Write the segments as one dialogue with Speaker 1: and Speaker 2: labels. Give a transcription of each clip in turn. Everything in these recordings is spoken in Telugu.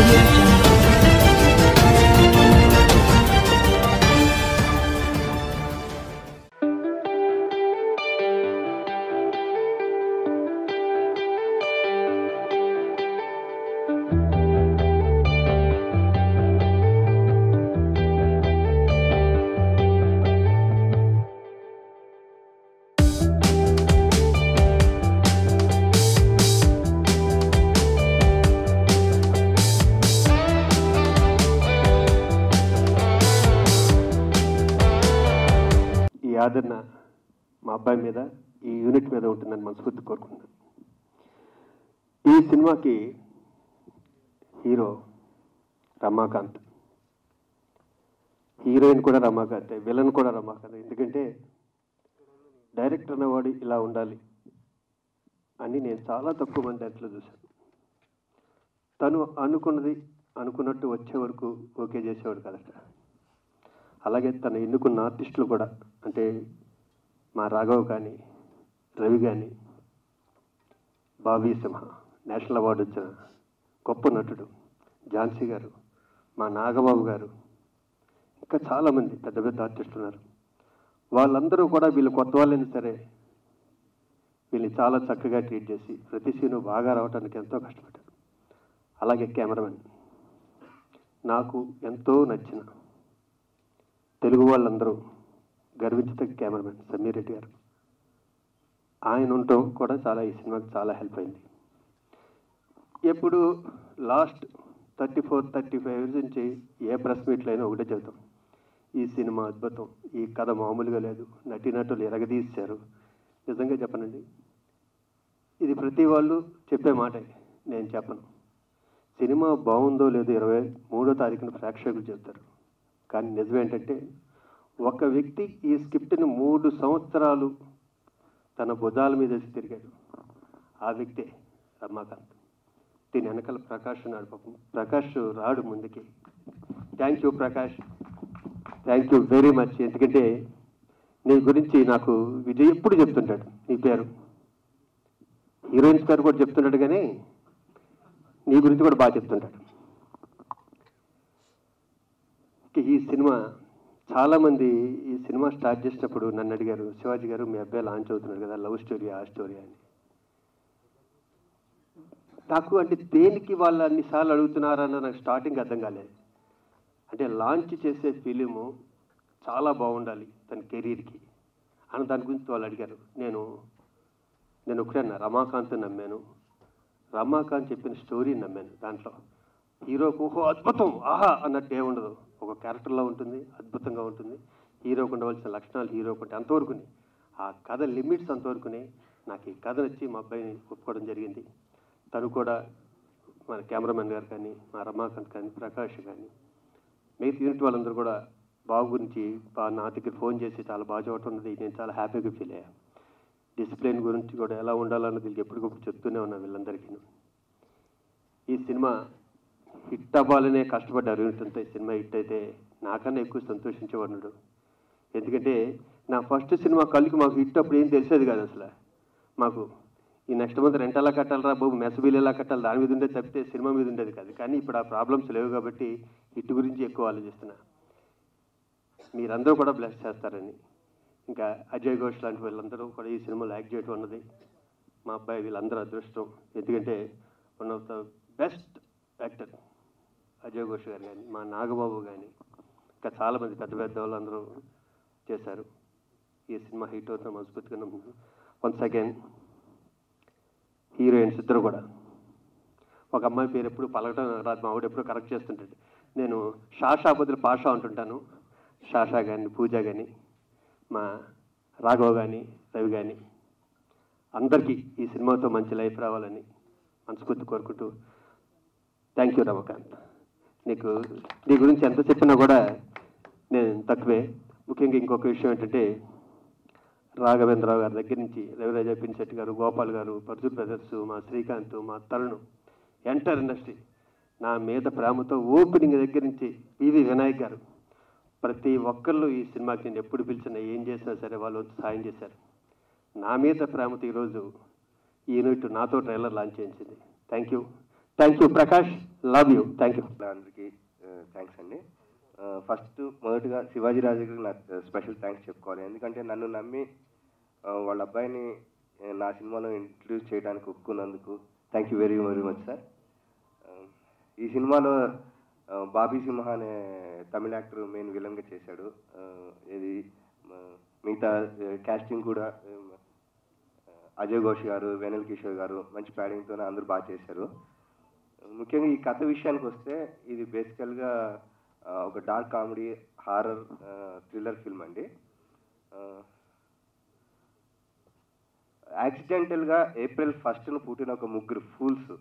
Speaker 1: audio jungle.
Speaker 2: ఈ ఆదరణ మా అబ్బాయి మీద ఈ యూనిట్ మీద ఉంటుందని మనస్ఫూర్తి కోరుకుంటున్నాను ఈ సినిమాకి హీరో రమాకాంత్ హీరోయిన్ కూడా రమాకాంత్ విలన్ కూడా రమాకాంత్ ఎందుకంటే డైరెక్టర్ అనేవాడు ఇలా ఉండాలి అని నేను చాలా తక్కువ మంది డైరెక్టర్లు చూశాను తను అనుకున్నది అనుకున్నట్టు వచ్చే వరకు ఓకే చేసేవాడు కదట అలాగే తను ఎన్నుకున్న ఆర్టిస్టులు కూడా అంటే మా రాఘవ్ కానీ రవి కానీ బాబీ సింహ నేషనల్ అవార్డు వచ్చిన గొప్ప నటుడు ఝాన్సీ గారు మా నాగబాబు గారు ఇంకా చాలామంది పెద్ద పెద్ద ఆర్టిస్టులు ఉన్నారు వాళ్ళందరూ కూడా వీళ్ళు కొత్త వాళ్ళైనా సరే వీళ్ళని చాలా చక్కగా ట్రీట్ చేసి ప్రతి సీను బాగా రావడానికి ఎంతో కష్టపడ్డారు అలాగే కెమెరామెన్ నాకు ఎంతో నచ్చిన తెలుగు వాళ్ళందరూ గర్వించదగ్గ కెమెరామెన్ సమీర్ రెడ్డి గారు ఆయన ఉండటం కూడా చాలా ఈ సినిమాకి చాలా హెల్ప్ అయింది ఎప్పుడు last thirty four thirty five years నుంచి ఏ ప్రెస్ మీట్లో అయినా ఒకటే చెబుతాం ఈ సినిమా అద్భుతం ఈ కథ మామూలుగా లేదు నటీనటులు ఎరగదీశారు నిజంగా చెప్పనండి ఇది ప్రతి వాళ్ళు చెప్పే మాటే నేను చెప్పను సినిమా బాగుందో లేదో ఇరవై మూడో తారీఖున ప్రేక్షకులు చెప్తారు కానీ నిజం ఏంటంటే ఒక వ్యక్తి ఈ స్క్రిప్ట్ని మూడు సంవత్సరాలు తన భుజాల మీద వేసి తిరిగాడు ఆ వ్యక్తే రమాకాంత్ దీని వెనకాల ప్రకాష్ ఉన్నాడు పాపం ప్రకాష్ రాడు ముందుకి thank you Prakash thank you very much ఎందుకంటే నీ గురించి నాకు విజయ్ ఎప్పుడు చెప్తుంటాడు నీ పేరు హీరోయిన్స్ గారు కూడా చెప్తుంటాడు కానీ నీ గురించి కూడా బాగా చెప్తుంటాడు ఇక ఈ సినిమా చాలామంది ఈ సినిమా స్టార్ట్ చేసినప్పుడు నన్ను అడిగారు శివాజీ గారు మీ అబ్బాయి లాంచ్ అవుతున్నారు కదా లవ్ స్టోరీ ఆ స్టోరీ అని నాకు అంటే దేనికి వాళ్ళు అన్నిసార్లు అడుగుతున్నారన్న నాకు స్టార్టింగ్ అర్థం కాలేదు అంటే లాంచ్ చేసే ఫిలిము చాలా బాగుండాలి తన కెరీర్కి అని దాని గురించి వాళ్ళు అడిగారు నేను నేను ఒకటే అన్నా రమాకాంత్ నమ్మాను రమాకాంత్ చెప్పిన స్టోరీ నమ్మాను దాంట్లో హీరోకు ఓహో అద్భుతం ఆహా అన్నట్టు ఏ ఉండదు ఒక క్యారెక్టర్లో ఉంటుంది అద్భుతంగా ఉంటుంది హీరోకు ఉండవలసిన లక్షణాలు హీరోకు ఉంటే అంతవరకుని ఆ కథ లిమిట్స్ అంతవరకునే నాకు ఈ కథ నచ్చి మా అబ్బాయిని ఒప్పుకోవడం జరిగింది తను కూడా మన కెమెరామెన్ గారు కానీ మా రమాకాంత్ కానీ ప్రకాష్ కానీ మిగతా యూనిట్ వాళ్ళందరూ కూడా బాగు గురించి బా- నా దగ్గర ఫోన్ చేసి చాలా బాగా చూడటం ఉన్నది నేను చాలా హ్యాపీగా ఫీల్ అయ్యాను డిసిప్లిన్ గురించి కూడా ఎలా ఉండాలన్నది వీళ్ళకి ఎప్పటికప్పుడు చెప్తూనే ఉన్నాను వీళ్ళందరికీ ఈ సినిమా హిట్ అవ్వాలనే కష్టపడ్డారు యూనిట్ అంతా ఈ సినిమా హిట్ అయితే నాకన్నా ఎక్కువ సంతోషించేవాడు ఎందుకంటే నా ఫస్ట్ సినిమా కళ్ళకి మాకు హిట్ అప్పుడు ఏం తెలిసేది కాదు అసలు మాకు ఈ నెక్స్ట్ మంత్ రెంట్ ఎలా కట్టాలరా బాబు మెస్ బిల్ ఎలా కట్టాలి దాని మీద ఉండేది తప్పితే సినిమా మీద ఉండేది కాదు కానీ ఇప్పుడు ఆ ప్రాబ్లమ్స్ లేవు కాబట్టి హిట్ గురించి ఎక్కువ ఆలోచిస్తున్నా మీరందరూ కూడా బ్లెస్ చేస్తారని ఇంకా అజయ్ ఘోష్ లాంటి వీళ్ళందరూ కూడా ఈ సినిమాలో యాక్ట్ చేయడం అన్నది మా అబ్బాయి వీళ్ళందరూ అదృష్టం ఎందుకంటే one of the best actor Ajay Ghosh గారు కానీ మా నాగబాబు కానీ ఇంకా చాలామంది పెద్ద పెద్ద వాళ్ళందరూ చేశారు ఈ సినిమా హిట్ అవుతున్న మనస్ఫూర్తిగా నమ్ముతున్నాను వన్స్ అగైన్ హీరోయిన్స్ ఇద్దరు కూడా ఒక అమ్మాయి పేరు ఎప్పుడు పలకటం రాదు మా ఆవిడ ఎప్పుడు కరెక్ట్ చేస్తుంటాడు నేను షాషా బదులు పాషా అంటుంటాను షాషా కానీ పూజ కానీ మా రాఘవ కానీ రవి కానీ అందరికీ ఈ సినిమాతో మంచి లైఫ్ రావాలని మనస్ఫూర్తి కోరుకుంటూ థ్యాంక్ యూ రమకాంత్ నీకు నీ గురించి ఎంత చెప్పినా కూడా నేను తక్కువే ముఖ్యంగా ఇంకొక విషయం ఏంటంటే రాఘవేంద్రరావు గారి దగ్గర నుంచి రవిరాజ పిన్శెట్టి గారు గోపాల్ గారు పర్జు బ్రదర్స్ మా శ్రీకాంత్ మా తరుణ్ ఎంటర్ ఇండస్ట్రీ నా మీద ప్రేమతో ఓపెనింగ్ దగ్గర నుంచి పివి వినాయక్ గారు ప్రతి ఒక్కళ్ళు ఈ సినిమాకి నేను ఎప్పుడు పిలిచినా ఏం చేసినా సరే వాళ్ళు వచ్చి సాయం చేశారు నా మీద ప్రేమతో ఈరోజు ఈ యూనిట్ నాతో ట్రైలర్ లాంచ్ చేయించింది thank you thank you Prakash love you thank you
Speaker 1: అందరికీ థ్యాంక్స్ అండి ఫస్ట్ మొదటగా శివాజీ రాజు గారికి నాకు స్పెషల్ థ్యాంక్స్ చెప్పుకోవాలి ఎందుకంటే నన్ను నమ్మి ఆ, వాళ్ళ అబ్బాయిని ఆ, నా సినిమాలో ఇంట్రడ్యూస్ చేయడానికి ఒప్పుకున్నందుకు thank you very very much sir ఈ సినిమాలో ఆ, బాబీ సింహ అనే తమిళ యాక్టర్ మెయిన్ విలన్గా చేశాడు ఆ, ఇది ఆ, మిగతా క్యాస్టింగ్ కూడా ఆ, అజయ్ ఘోష్ గారు వేనల్ కిషోర్ గారు మంచి ప్యాడింగ్తోనే అందరూ బాగా చేశారు ముఖ్యంగా ఈ కథ విషయానికి వస్తే ఇది బేసికల్గా ఆ, ఒక dark comedy horror thriller film అండి యాక్సిడెంటల్గా ఏప్రిల్ ఫస్ట్ను పుట్టిన ఒక ముగ్గురు ఫూల్స్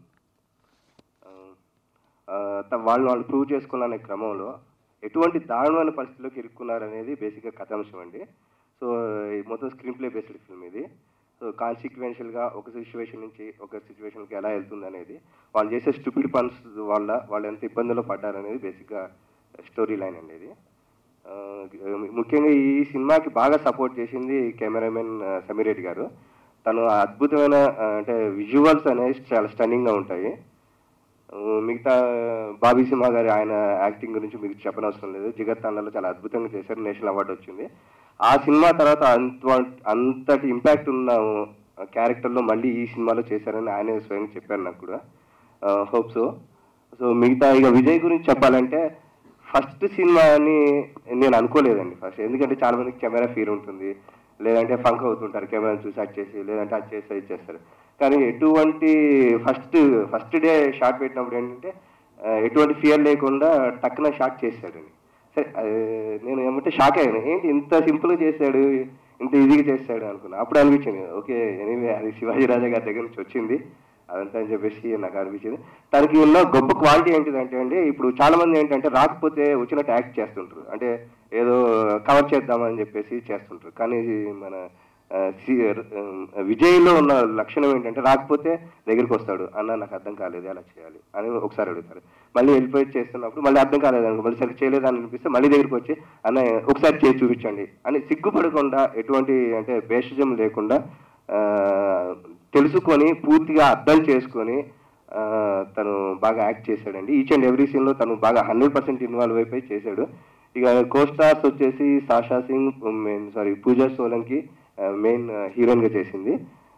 Speaker 1: వాళ్ళు వాళ్ళు ప్రూవ్ చేసుకోవాలనే క్రమంలో ఎటువంటి దారుణమైన పరిస్థితుల్లోకి ఇరుక్కున్నారనేది బేసిక్గా కథాంశం అండి సో ఈ మొత్తం స్క్రీన్ ప్లే బేస్డ్ ఫిల్మ్ ఇది సో కాన్సిక్వెన్షియల్గా ఒక సిచ్యువేషన్ నుంచి ఒక సిచ్యువేషన్కి ఎలా వెళ్తుంది అనేది వాళ్ళు చేసే స్టూపిడ్ పన్స్ వల్ల వాళ్ళు ఎంత ఇబ్బందుల్లో పడ్డారనేది బేసిక్గా స్టోరీ లైన్ అండి ఇది ఆ, ముఖ్యంగా ఈ సినిమాకి బాగా సపోర్ట్ చేసింది కెమెరామెన్ సమీర్ రెడ్డి గారు తను అద్భుతమైన ఆ, అంటే విజువల్స్ అనేవి చాలా స్టన్నింగ్గా ఉంటాయి ఆ, మిగతా బాబీ సింహ గారి ఆయన యాక్టింగ్ గురించి మీకు చెప్పనవసరం లేదు జిగత్ తండలో చాలా అద్భుతంగా చేశారు నేషనల్ అవార్డు వచ్చింది ఆ సినిమా తర్వాత అంత అంతటి ఇంపాక్ట్ ఉన్న క్యారెక్టర్లో మళ్ళీ ఈ సినిమాలో చేశారని ఆయనే స్వయంగా చెప్పారు నాకు కూడా హోప్ సో సో మిగతా ఇక విజయ్ గురించి చెప్పాలంటే ఫస్ట్ సినిమా అని నేను అనుకోలేదండి ఫస్ట్ ఎందుకంటే చాలా మందికి కెమెరా ఫీర్ ఉంటుంది లేదంటే ఫంక్ అవుతుంటారు కెమెరాని చూసి అది చేసి లేదంటే అది చేసి ఇది చేస్తారు కానీ ఎటువంటి ఫస్ట్ ఫస్ట్ డే షాట్ పెట్టినప్పుడు ఏంటంటే ఆ, ఎటువంటి ఫియర్ లేకుండా టక్కున షాట్ చేశాడండి సరే అది నేను ఏమంటే షాక్ అయ్యాను ఏంటి ఇంత సింపుల్గా చేశాడు ఇంత ఈజీగా చేశాడు అనుకున్నా అప్పుడు అనిపించింది ఓకే ఎనీవే అది శివాజీ రాజా గారి దగ్గర నుంచి వచ్చింది అదంతా అని చెప్పేసి నాకు అనిపించింది తనకి ఉన్న గొప్ప క్వాలిటీ ఏంటిదంటే అండి ఇప్పుడు చాలా మంది ఏంటంటే రాకపోతే వచ్చినట్టు యాక్ట్ చేస్తుంటారు అంటే ఏదో కవర్ చేద్దామని చెప్పేసి చేస్తుంటారు కానీ ఇది మన ఆ, సి- ఆ, విజయ్లో ఉన్న లక్షణం ఏంటంటే రాకపోతే దగ్గరికి వస్తాడు అన్న నాకు అర్థం కాలేదు ఎలా చేయాలి అని ఒకసారి అడుగుతారు మళ్ళీ వెళ్ళిపోయి చేస్తున్నప్పుడు మళ్ళీ అర్థం కాలేదు అనుకో మళ్ళీ సరి చేయలేదు అని అనిపిస్తే మళ్ళీ దగ్గరికి వచ్చి అన్న ఒకసారి చేసి చూపించండి అని సిగ్గుపడకుండా ఎటువంటి అంటే భేషజం లేకుండా ఆ, తెలుసుకొని పూర్తిగా అర్థం చేసుకొని ఆ, తను బాగా యాక్ట్ చేశాడండి ఈచ్ అండ్ ఎవ్రీ సీన్లో తను బాగా హండ్రెడ్ పర్సెంట్ ఇన్వాల్వ్ అయిపోయి చేశాడు ఇక కో స్టార్స్ వచ్చేసి Sasha Singh main sorry Pooja Solanki main heroine గా చేసింది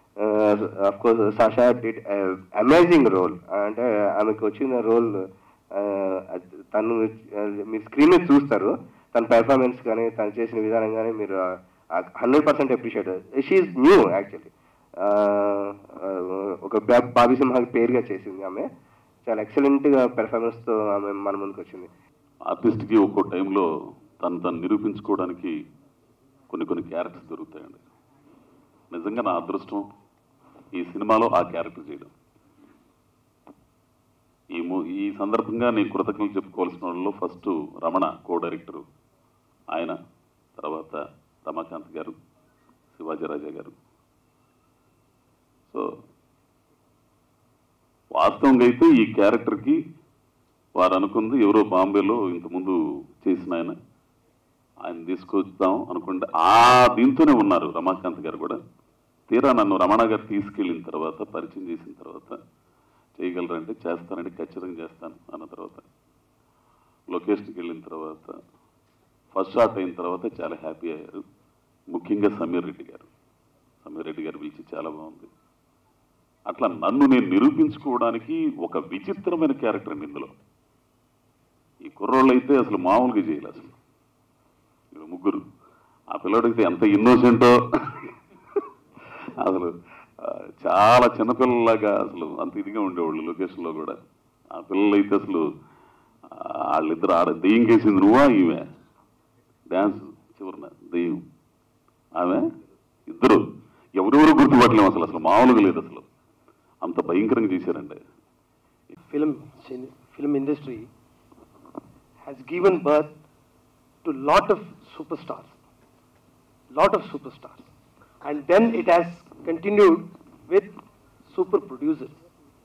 Speaker 1: of course Sasha did amazing role అంటే ఆమెకు వచ్చిన రోల్ తను ఆ, మీరు స్క్రీన్ మీద చూస్తారు తన పెర్ఫార్మెన్స్ కానీ తను చేసిన విధానం కానీ మీరు hundred percent appreciate she new actually ఒక బా- బాబీ సింహాకి పేరుగా చేసింది ఆమె చాలా ఎక్సలెంట్గా పెర్ఫార్మెన్స్తో ఆమె మన ముందుకు వచ్చింది
Speaker 3: ఆర్టిస్ట్కి ఒక్కో టైంలో తను తను నిరూపించుకోవడానికి కొన్ని కొన్ని క్యారెక్టర్స్ దొరుకుతాయండి నిజంగా నా అదృష్టం ఈ సినిమాలో ఆ క్యారెక్టర్ చేయడం ఈ మూ ఈ సందర్భంగా నేను కృతజ్ఞతలు చెప్పుకోవాల్సిన వాళ్ళలో ఫస్ట్ రమణ కో డైరెక్టరు ఆయన తర్వాత రమాకాంత్ గారు శివాజీరాజా గారు సో వాస్తవంగా అయితే ఈ క్యారెక్టర్కి వారు అనుకుంది ఎవరో బాంబేలో ఇంతకుముందు చేసిన ఆయన ఆయన తీసుకొద్దాం అనుకుంటే ఆ దీంతోనే ఉన్నారు రమాకాంత్ గారు కూడా తీరా నన్ను రమణ గారు తీసుకెళ్ళిన తర్వాత పరిచయం చేసిన తర్వాత చేయగలరంటే చేస్తానంటే ఖచ్చితంగా చేస్తాను అన్న తర్వాత లొకేషన్కి వెళ్ళిన తర్వాత ఫస్ట్ షాట్ అయిన తర్వాత చాలా హ్యాపీ అయ్యారు ముఖ్యంగా సమీర్ రెడ్డి గారు సమీర్ రెడ్డి గారు పిలిచి చాలా బాగుంది అట్లా నన్ను నేను నిరూపించుకోవడానికి ఒక విచిత్రమైన క్యారెక్టర్ అండి ఇందులో ఈ కుర్రోళ్ళు అయితే అసలు మామూలుగా చేయాలి అసలు వీళ్ళు ముగ్గురు ఆ పిల్లడికి ఎంత ఇన్నోసెంటో అసలు ఆ, చాలా చిన్నపిల్లలాగా అసలు అంత ఇదిగా ఉండేవాళ్ళు లొకేషన్లో కూడా ఆ పిల్లలు అయితే అసలు ఆ, వాళ్ళిద్దరు ఆడ దెయ్యం కేసింది నువ్వా ఈమె డ్యాన్స్ చివరిన దెయ్యం ఆమె ఇద్దరు ఎవరెవరు గుర్తుపట్టలేము అసలు అసలు మామూలుగా లేదు అసలు అంత భయంకరంగా చేశారండి
Speaker 4: film cin- film industry has given birth to lot of superstars lot of superstars and then it has continued with super producers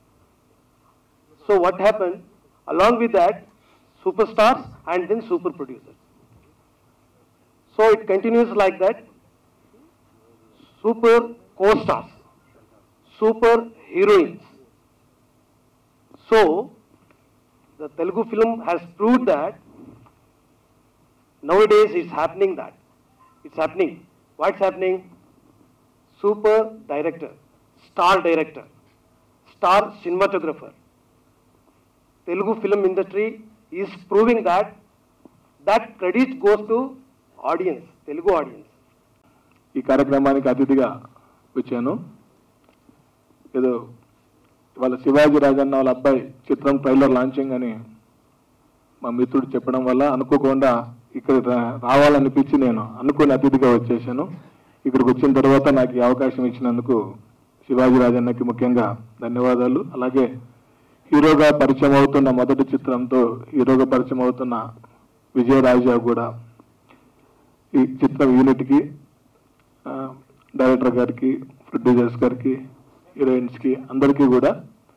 Speaker 4: so what happened along with that superstars and then super producers so it continues like that super co-stars super heroines so, the Telugu film has proved that nowadays it's happening that. It's happening. What's happening? Super director, star director, star cinematographer. Telugu film industry is proving that that credit goes to audience, Telugu audience.
Speaker 5: ఈ కార్యక్రమానికి అతిథిగా వచ్చాను ఏదో వాళ్ళ శివాజీ రాజన్న వాళ్ళ అబ్బాయి చిత్రం ట్రైలర్ లాంచింగ్ అని మా మిత్రుడు చెప్పడం వల్ల అనుకోకుండా ఇక్కడ రా- రావాలనిపించి నేను అనుకుని అతిథిగా వచ్చేసాను ఇక్కడికి వచ్చిన తర్వాత నాకు ఈ అవకాశం ఇచ్చినందుకు శివాజీ రాజన్నకి ముఖ్యంగా ధన్యవాదాలు అలాగే హీరోగా పరిచయం అవుతున్న మొదటి చిత్రంతో హీరోగా పరిచయం అవుతున్న విజయరాజా కూడా ఈ చిత్రం యూనిట్కి ఆ, డైరెక్టర్ గారికి ప్రొడ్యూసర్స్ గారికి హీరోయిన్స్కి అందరికీ కూడా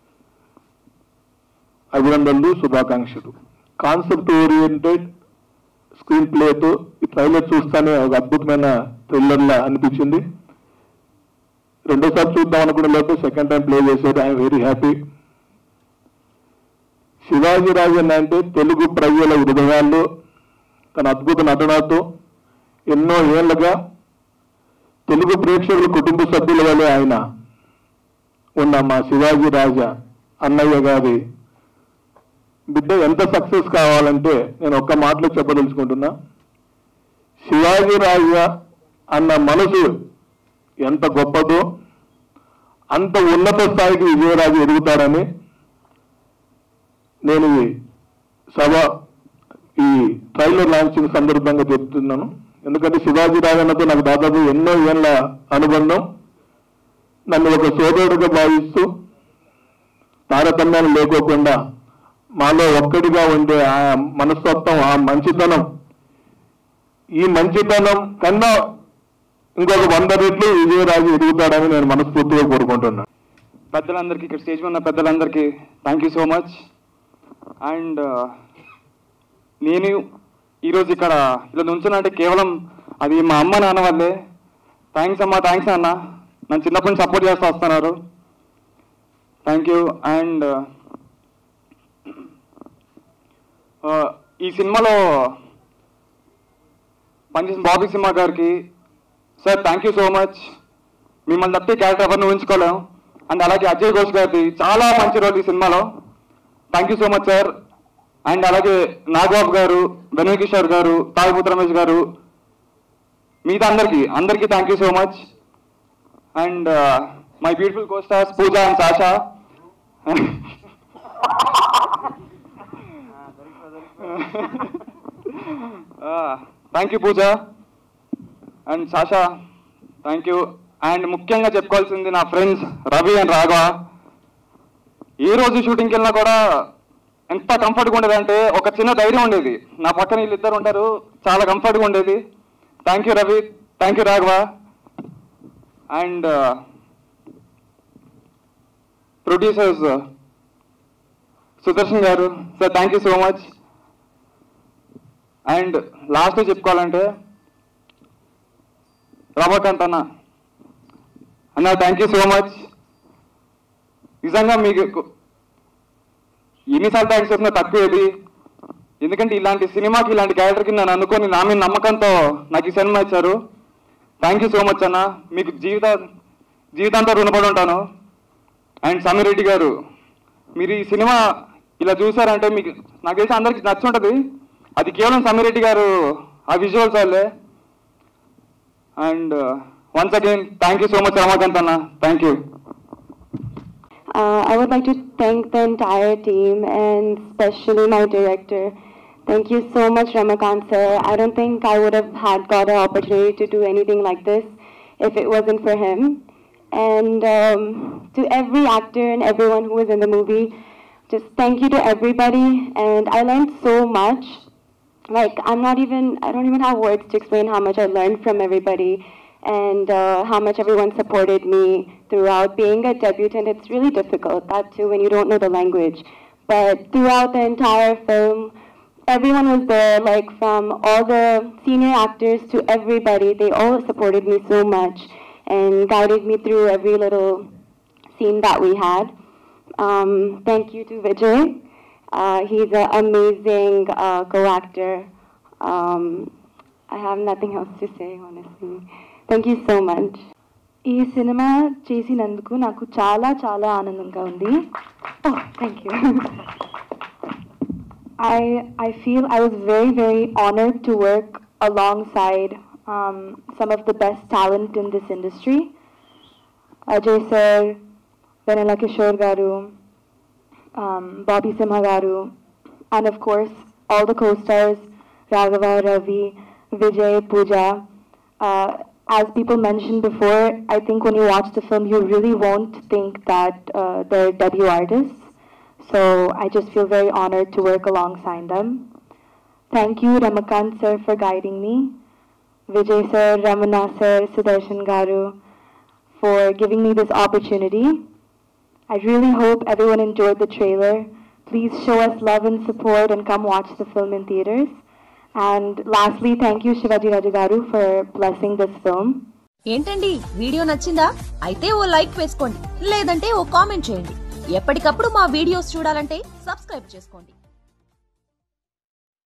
Speaker 5: అభినందనలు శుభాకాంక్షలు కాన్సెప్ట్ ఓరియంటెడ్ స్క్రీన్ ప్లేతో ఈ ట్రైలర్ చూస్తానే ఒక అద్భుతమైన థ్రిల్లర్లా అనిపించింది రెండోసారి చూద్దాం అనుకునే లోపు సెకండ్ టైం ప్లే చేశారు I'm very happy Shivaji Rajan అంటే తెలుగు ప్రజల హృదయాల్లో తన అద్భుత నటనతో ఎన్నో ఏళ్లుగా తెలుగు ప్రేక్షకుల కుటుంబ సభ్యుల వలె ఆయన ఉన్న మా శివాజీ రాజా అన్నయ్య గారి బిడ్డ ఎంత సక్సెస్ కావాలంటే నేను ఒక్క మాటలో చెప్పదలుచుకుంటున్నా శివాజీ రాజా అన్న మనసు ఎంత గొప్పదో అంత ఉన్నత స్థాయికి విజయరాజు ఎదుగుతాడని నేను ఈ సభ ఈ ట్రైలర్ లాంచింగ్ సందర్భంగా చెప్తున్నాను ఎందుకంటే శివాజీ రాజన్నతో నాకు దాదాపు ఎన్నో ఏళ్ళ అనుబంధం నన్ను ఒక సోదరుడిగా భావిస్తూ తారతమ్యాలు లేకోకుండా మాలో ఒక్కడిగా ఉండే ఆ మనస్తత్వం ఆ మంచితనం ఈ మంచితనం కన్నా ఇంకొక వంద రెట్లు విజయరాజు ఎదుగుతాడని నేను మనస్ఫూర్తిగా కోరుకుంటున్నాను
Speaker 6: పెద్దలందరికీ ఇక్కడ స్టేజ్ మీద ఉన్న పెద్దలందరికీ thank you so much and నేను ఈరోజు ఇక్కడ ఇలా నుంచునంటే కేవలం అది మా అమ్మ నాన్న వల్లే థ్యాంక్స్ అమ్మా థ్యాంక్స్ అన్న నన్ను చిన్నప్పటి నుంచి సపోర్ట్ చేస్తూ వస్తున్నారు థ్యాంక్ యూ అండ్ ఈ సినిమాలో పనిచేసిన బాబీ సినిమా గారికి sir thank you so much మిమ్మల్ని తప్పి క్యారెక్టర్ ఎవరిని ఊహించుకోలేం అండ్ అలాగే అజయ్ ఘోష్ గారిది చాలా మంచి రోల్ ఈ సినిమాలో thank you so much sir and అలాగే నాగబాబు గారు వెనుక కిషోర్ గారు తాగుపుత్ర రమేష్ గారు మిగతా అందరికీ అందరికీ thank you so much and my beautiful costars Pooja and Sasha thank you Pooja and Sasha thank you and ముఖ్యంగా చెప్పుకోవాల్సింది నా ఫ్రెండ్స్ రవి అండ్ రాఘవ ఏ రోజు షూటింగ్కి వెళ్ళినా కూడా ఎంత కంఫర్ట్గా ఉండేది అంటే ఒక చిన్న ధైర్యం ఉండేది నా పక్కన వీళ్ళిద్దరు ఉంటారు చాలా కంఫర్ట్గా ఉండేది thank you Ravi thank you Raghava and producers Sudarshan గారు sir thank you so much and last చెప్పుకోవాలంటే రమాకాంత్ అన్న అన్న థ్యాంక్ యూ సో మచ్ నిజంగా మీకు ఎన్నిసార్లు థ్యాంక్స్ చెప్తున్నా తక్కువేది ఎందుకంటే ఇలాంటి సినిమాకి ఇలాంటి క్యారెక్టర్కి నన్ను అనుకొని నా మీద నమ్మకంతో నాకు ఈ సినిమా ఇచ్చారు థ్యాంక్ యూ సో మచ్ అన్న మీకు జీవిత జీవితాంతం రుణపడి ఉంటాను అండ్ సమీర్ రెడ్డి గారు మీరు ఈ సినిమా ఇలా చూసారంటే మీకు నాకు తెలిసి అందరికి నచ్చి ఉంటుంది అది కేవలం సమీర్ రెడ్డి గారు ఆ విజువల్స్ వాళ్ళే and once again thank you so much Ramakant అన్న thank you
Speaker 7: Uh, I would like to thank the entire team and especially my director. Thank you so much, Ramakant sir. I don't think I would have had got an opportunity to do anything like this if it wasn't for him. And um, to every actor and everyone who was in the movie, just thank you to everybody. And I learned so much. Like I'm not even, I don't even have words to explain how much I learned from everybody and uh, how much everyone supported me throughout being a debutant. It's really difficult, that too, when you don't know the language. But throughout the entire film, everyone was there, like from all the senior actors to everybody. They all supported me so much and guided me through every little scene that we had. Um, thank you to Vijay. Uh, he's an amazing uh, co-actor. Um, I have nothing else to say, honestly. Thank you so much. ఈ సినిమా చేసినందుకు నాకు చాలా చాలా ఆనందంగా ఉంది thank you I I feel I was very very honored to work alongside um, some of the best talent in this industry. Ajay sir, Vanilla Kishore garu, um, Bobby Simha garu, and of course all the co-stars Raghava, Ravi, Vijay, Pooja. Uh, as people mentioned before, I think when you watch the film, you really won't think that uh, they're debut artists. So I just feel very honored to work alongside them. Thank you, Ramakant sir, for guiding me. Vijay sir, Ramana sir, Sudarshan Garu, for giving me this opportunity. I really hope everyone enjoyed the trailer. Please show us love and support and come watch the film in theaters. And lastly, thank you, Shivaji Rajagaru, for blessing this film.
Speaker 8: ఏంటండి వీడియో నచ్చిందా అయితే ఓ లైక్ వేసుకోండి లేదంటే ఓ కామెంట్ చేయండి ఎప్పటికప్పుడు మా వీడియోస్ చూడాలంటే సబ్స్క్రైబ్ చేసుకోండి